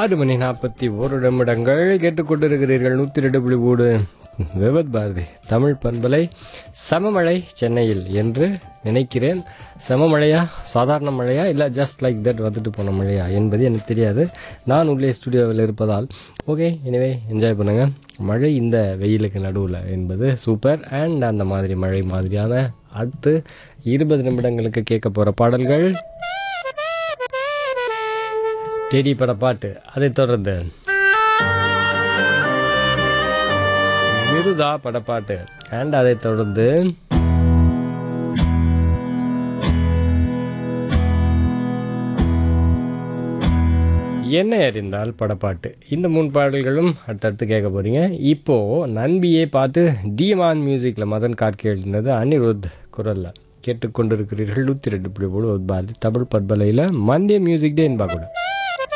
ஆறு மணி நாற்பத்தி ஒரு நிமிடங்கள் கேட்டுக்கொண்டிருக்கிறீர்கள் நூற்றி ரெண்டு புள்ளி மூணு விவத் பாரதி தமிழ் பண்பலை சமமழை சென்னையில் என்று நினைக்கிறேன் சமமழையா சாதாரண மழையா இல்லை ஜஸ்ட் லைக் தட் வந்துட்டு போன மழையா என்பது எனக்கு தெரியாது நான் உள்ளே ஸ்டுடியோவில் இருப்பதால் ஓகே எனவே என்ஜாய் பண்ணுங்கள் மழை இந்த வெயிலுக்கு நடுவில் என்பது சூப்பர் அண்ட் அந்த மாதிரி மழை மாதிரியான அடுத்து இருபது நிமிடங்களுக்கு கேட்க போகிற பாடல்கள் டெடி பட பாட்டு அதைத் தொடர்ந்து மிருதா படப்பாட்டு அண்ட் அதைத் தொடர்ந்து என்ன அறிந்தால் படப்பாட்டு இந்த மூணு பாடல்களும் அடுத்தடுத்து கேட்க போறீங்க இப்போ நண்பியே பாட்டு டிமான் மியூசிக்கில் மதன் கார்கே எழுதினது அனிருத் குரல்ல கேட்டுக்கொண்டிருக்கிறீர்கள் நூற்றி ரெண்டு புள்ளி போடு பாரதி தமிழ் பட்பலையில் மந்திய மியூசிக் டே என்பா கூட